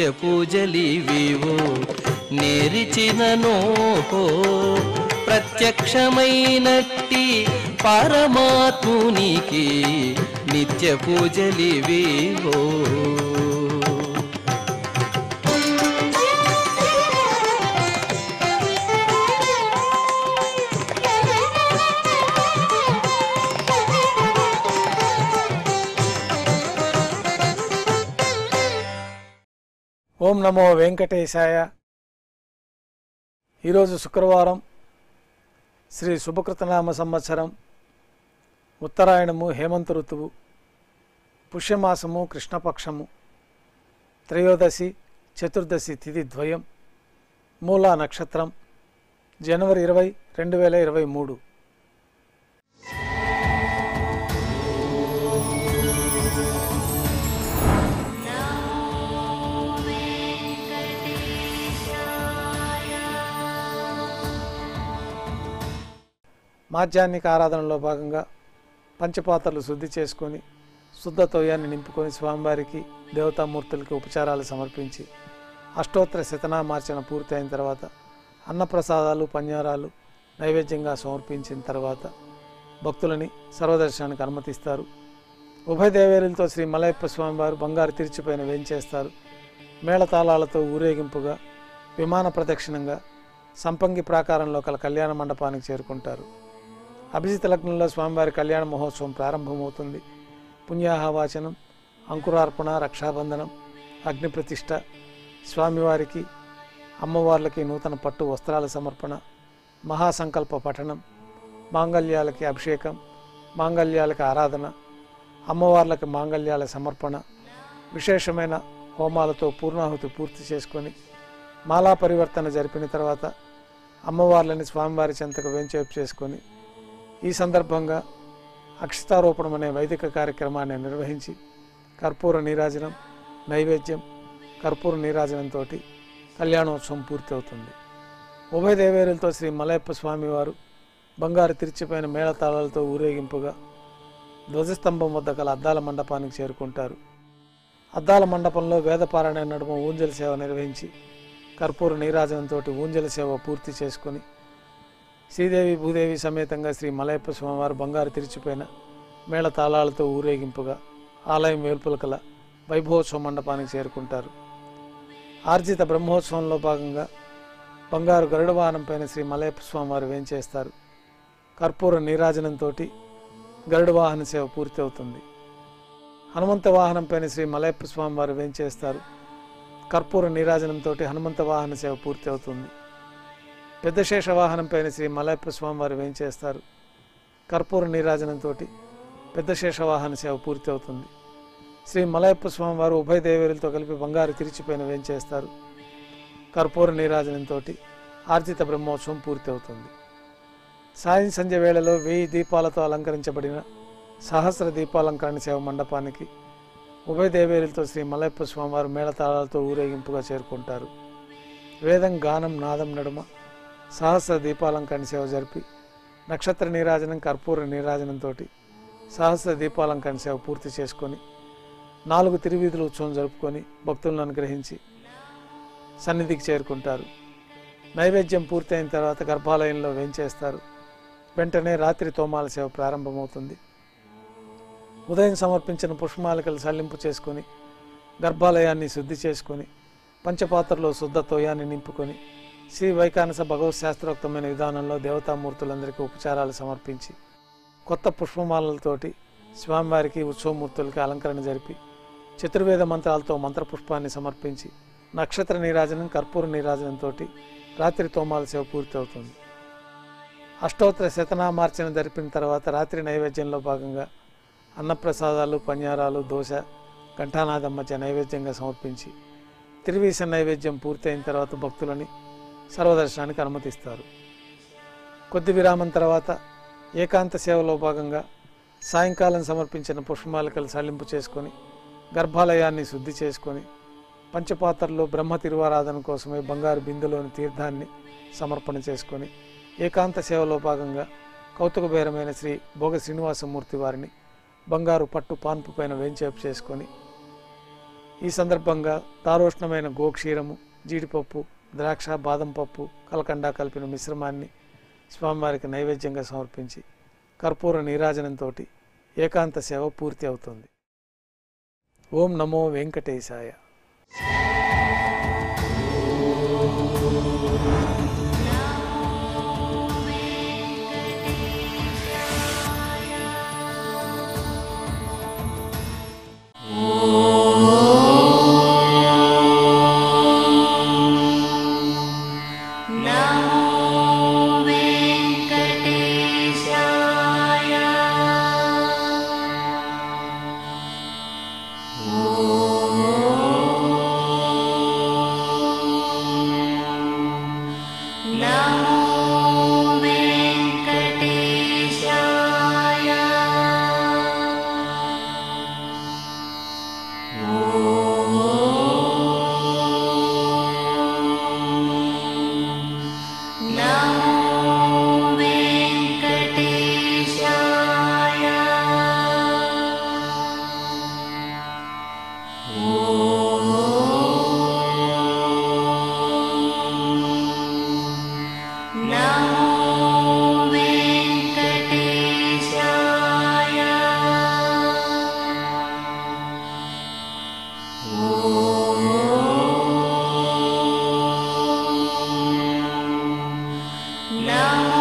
పూజలివివో నేరిచిననో ప్రత్యక్షమైనట్టి పరమాత్మునికి నిత్య పూజలివివో ఓం నమో వెంకటేశాయ ఈరోజు శుక్రవారం శ్రీ శుభకృతనామ సంవత్సరం ఉత్తరాయణము హేమంత ఋతువు పుష్యమాసము కృష్ణపక్షము త్రయోదశి చతుర్దశి తిథి ద్వయం మూలా నక్షత్రం జనవరి ఇరవై రెండు వేల ఇరవై మూడు మాధ్యాహ్నిక ఆరాధనలో భాగంగా పంచపాత్రలు శుద్ధి చేసుకొని శుద్ధ తోయాన్ని నింపుకొని స్వామివారికి దేవతామూర్తులకి ఉపచారాలు సమర్పించి అష్టోత్తర శతనామార్చన పూర్తయిన తర్వాత అన్నప్రసాదాలు పన్యారాలు నైవేద్యంగా సమర్పించిన తర్వాత భక్తులని సర్వదర్శనానికి అనుమతిస్తారు ఉభయ దేవేరులతో శ్రీ మలయప్ప స్వామివారు బంగారు తిరిచిపైన వేంచేస్తారు మేళతాళాలతో ఊరేగింపుగా విమాన ప్రదక్షిణంగా సంపంగి ప్రాకారంలో కల కళ్యాణ మండపానికి చేరుకుంటారు అభిజిత లగ్నంలో స్వామివారి కళ్యాణ మహోత్సవం ప్రారంభమవుతుంది పుణ్యాహవాచనం అంకురార్పణ రక్షాబంధనం అగ్ని ప్రతిష్ట స్వామివారికి అమ్మవార్లకి నూతన పట్టు వస్త్రాల సమర్పణ మహాసంకల్ప పఠనం మాంగళ్యాలకి అభిషేకం మాంగళ్యాలకి ఆరాధన అమ్మవార్లకి మాంగళ్యాల సమర్పణ విశేషమైన హోమాలతో పూర్ణాహుతి పూర్తి చేసుకొని మాలా పరివర్తన జరిపిన తర్వాత అమ్మవార్లని స్వామివారి చెంతకు వెంచేపు చేసుకొని ఈ సందర్భంగా అక్షతారోపణం అనే వైదిక కార్యక్రమాన్ని నిర్వహించి కర్పూర నీరాజనం నైవేద్యం కర్పూర నీరాజనంతో కళ్యాణోత్సవం పూర్తవుతుంది ఉభయ దేవేరులతో శ్రీ మలయప్ప స్వామివారు బంగారు తిరిచిపోయిన మేళతాళాలతో ఊరేగింపుగా ధ్వజస్తంభం వద్ద గల అద్దాల మండపానికి చేరుకుంటారు అద్దాల మండపంలో వేదపారాయణ నడుమ ఊంజల సేవ నిర్వహించి కర్పూర నీరాజనంతో ఊంజల సేవ పూర్తి చేసుకొని శ్రీదేవి భూదేవి సమేతంగా శ్రీ మలయప్ప స్వామివారు బంగారు తిరిచిపోయిన మేళ తాళాలతో ఊరేగింపుగా ఆలయం వేల్పుల కల వైభవోత్సవ మండపానికి చేరుకుంటారు ఆర్జిత బ్రహ్మోత్సవంలో భాగంగా బంగారు గరుడ వాహనం పైన శ్రీ మలయప్ప స్వామివారు వేంచేస్తారు కర్పూర నీరాజనంతో గరుడ వాహన సేవ పూర్తి అవుతుంది హనుమంత వాహనం పైన శ్రీ మలయప్ప స్వామివారు వేంచేస్తారు కర్పూర నీరాజనంతో హనుమంత వాహన సేవ పూర్తి అవుతుంది పెద్ద శేష వాహనం పైన శ్రీ మలయప్ప స్వామివారు వేంచేస్తారు కర్పూర నీరాజనంతో పెద్ద శేష వాహన సేవ పూర్తి అవుతుంది శ్రీ మలయప్ప స్వామివారు ఉభయ దేవేరులతో కలిపి బంగారు తిరిచిపైన వేంచేస్తారు కర్పూర నీరాజనంతో ఆర్జిత బ్రహ్మోత్సవం పూర్తి అవుతుంది సాయం సంధ్య వేళలో వెయ్యి దీపాలతో అలంకరించబడిన సహస్ర దీపాలంకరణ సేవ మండపానికి ఉభయ దేవేరులతో శ్రీ మలయప్ప స్వామివారు మేళతాళాలతో ఊరేగింపుగా చేరుకుంటారు వేదం గానం నాదం నడుమ సహస్ర దీపాలంకరణ సేవ జరిపి నక్షత్ర నీరాజనం కర్పూర నీరాజనంతో సహస్ర దీపాలంకరణ సేవ పూర్తి చేసుకొని నాలుగు తిరువీధుల ఉత్సవం జరుపుకొని భక్తులను అనుగ్రహించి సన్నిధికి చేరుకుంటారు నైవేద్యం పూర్తయిన తర్వాత గర్భాలయంలో వేంచేస్తారు వెంటనే రాత్రి తోమాల సేవ ప్రారంభమవుతుంది ఉదయం సమర్పించిన పుష్పమాలికలు సల్లింపు చేసుకొని గర్భాలయాన్ని శుద్ధి చేసుకొని పంచపాత్రలో శుద్ధ తోయాన్ని నింపుకొని శ్రీ వైకానస భగవత్ శాస్త్రోక్తమైన విధానంలో దేవతామూర్తులందరికీ ఉపచారాలు సమర్పించి కొత్త పుష్పమాలలతోటి స్వామివారికి ఉత్సవమూర్తులకి అలంకరణ జరిపి చతుర్వేద మంత్రాలతో మంత్రపుష్పాన్ని సమర్పించి నక్షత్ర నీరాజనం కర్పూర నీరాజనంతో రాత్రి తోమాల సేవ పూర్తి అవుతుంది అష్టోత్తర శతనామార్చన జరిపిన తర్వాత రాత్రి నైవేద్యంలో భాగంగా అన్నప్రసాదాలు పన్యారాలు దోశ ఘంటానాదం మధ్య నైవేద్యంగా సమర్పించి తిరువీస నైవేద్యం పూర్తయిన తర్వాత భక్తులని సర్వదర్శనానికి అనుమతిస్తారు కొద్ది విరామం తర్వాత ఏకాంత సేవలో భాగంగా సాయంకాలం సమర్పించిన పుష్పమాలికలు సల్లింపు చేసుకొని గర్భాలయాన్ని శుద్ధి చేసుకొని పంచపాత్రలో బ్రహ్మ తిరువారాధన కోసమే బంగారు బిందులోని తీర్థాన్ని సమర్పణ చేసుకొని ఏకాంత సేవలో భాగంగా కౌతుకబేరమైన శ్రీ భోగ శ్రీనివాసమూర్తి వారిని బంగారు పట్టు పాన్పు పైన వేంచేపు చేసుకొని ఈ సందర్భంగా దారోష్ణమైన గోక్షీరము జీడిపప్పు ద్రాక్ష బాదం పప్పు కలకండ కలిపిన మిశ్రమాన్ని స్వామివారికి నైవేద్యంగా సమర్పించి కర్పూర నీరాజనంతో ఏకాంత సేవ పూర్తి అవుతుంది ఓం నమో వెంకటేశాయ నమో